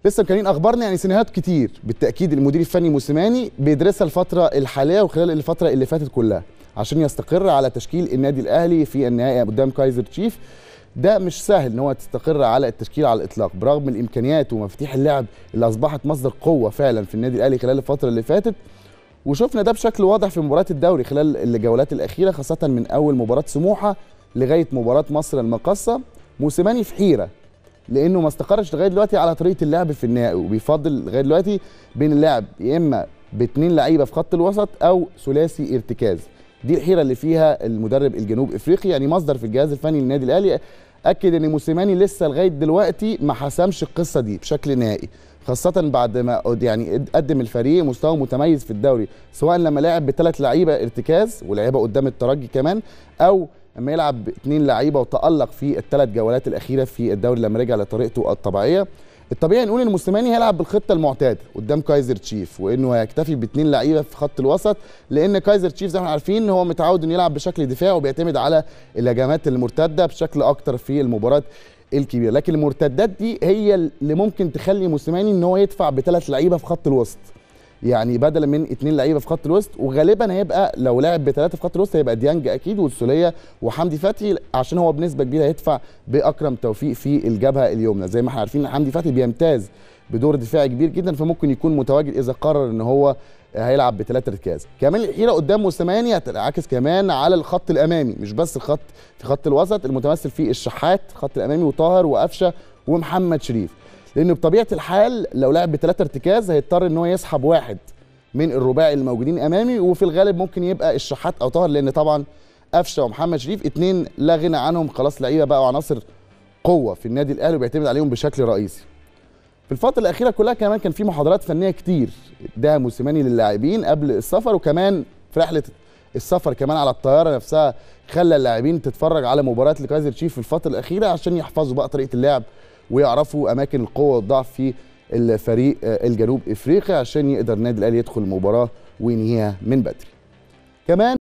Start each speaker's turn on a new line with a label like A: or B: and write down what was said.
A: لسه مكملين اخبارنا يعني سيناريوهات كتير بالتاكيد المدير الفني موسيماني بيدرسها الفتره الحاليه وخلال الفتره اللي فاتت كلها عشان يستقر على تشكيل النادي الاهلي في النهائي قدام كايزر تشيف ده مش سهل ان هو تستقر على التشكيل على الاطلاق برغم الامكانيات ومفاتيح اللعب اللي اصبحت مصدر قوه فعلا في النادي الاهلي خلال الفتره اللي فاتت وشفنا ده بشكل واضح في مباريات الدوري خلال الجولات الاخيره خاصه من اول مباراه سموحه لغايه مباراه مصر المقصه موسيماني في حيره لانه ما استقرش لغايه دلوقتي على طريقه اللعب في النهائي وبيفضل لغايه دلوقتي بين اللعب يا اما باثنين لعيبه في خط الوسط او ثلاثي ارتكاز دي الحيره اللي فيها المدرب الجنوب افريقي يعني مصدر في الجهاز الفني للنادي الاهلي اكد ان موسيماني لسه لغايه دلوقتي ما حسمش القصه دي بشكل نهائي خاصة بعد ما يعني قدم الفريق مستوى متميز في الدوري سواء لما لعب بثلاث لعيبة ارتكاز ولعبها قدام الترجي كمان أو لما يلعب باثنين لعيبة وتألق في الثلاث جولات الأخيرة في الدوري لما رجع لطريقته الطبيعية الطبيعي نقول ان موسيماني هيلعب بالخطه المعتاده قدام كايزر تشيف وانه هيكتفي باثنين لعيبه في خط الوسط لان كايزر تشيف زي ما احنا عارفين هو متعود انه يلعب بشكل دفاعي وبيعتمد على الهجمات المرتده بشكل اكتر في المباراه الكبيره لكن المرتدات دي هي اللي ممكن تخلي موسيماني ان هو يدفع بثلاث لعيبه في خط الوسط يعني بدلا من اثنين لعيبه في خط الوسط وغالبا هيبقى لو لعب بثلاثه في خط الوسط هيبقى ديانج اكيد والسوليه وحمدي فتحي عشان هو بنسبه كبيره هيدفع باكرم توفيق في الجبهه اليمنى زي ما احنا عارفين حمدي فتحي بيمتاز بدور دفاعي كبير جدا فممكن يكون متواجد اذا قرر ان هو هيلعب بثلاثه ارتكاز كمان الحيره قدام موسيماني هتنعكس كمان على الخط الامامي مش بس الخط في خط الوسط المتمثل فيه الشحات الخط الامامي وطاهر وقفشه ومحمد شريف لانه بطبيعه الحال لو لعب بثلاثه ارتكاز هيضطر ان هو يسحب واحد من الرباعي الموجودين امامي وفي الغالب ممكن يبقى الشحات او طاهر لان طبعا قفشه ومحمد شريف اثنين لا غنى عنهم خلاص لعيبه بقى وعناصر قوه في النادي الاهلي وبيعتمد عليهم بشكل رئيسي في الفتره الاخيره كلها كمان كان في محاضرات فنيه كتير ده موسيماني للاعبين قبل السفر وكمان في رحله السفر كمان على الطياره نفسها خلى اللاعبين تتفرج على مباريات لكايزر تشيف في الفتره الاخيره عشان يحفظوا بقى طريقه اللعب ويعرفوا اماكن القوه والضعف في الفريق الجنوب افريقي عشان يقدر النادي الاهلي يدخل المباراه وينهيها من بدري كمان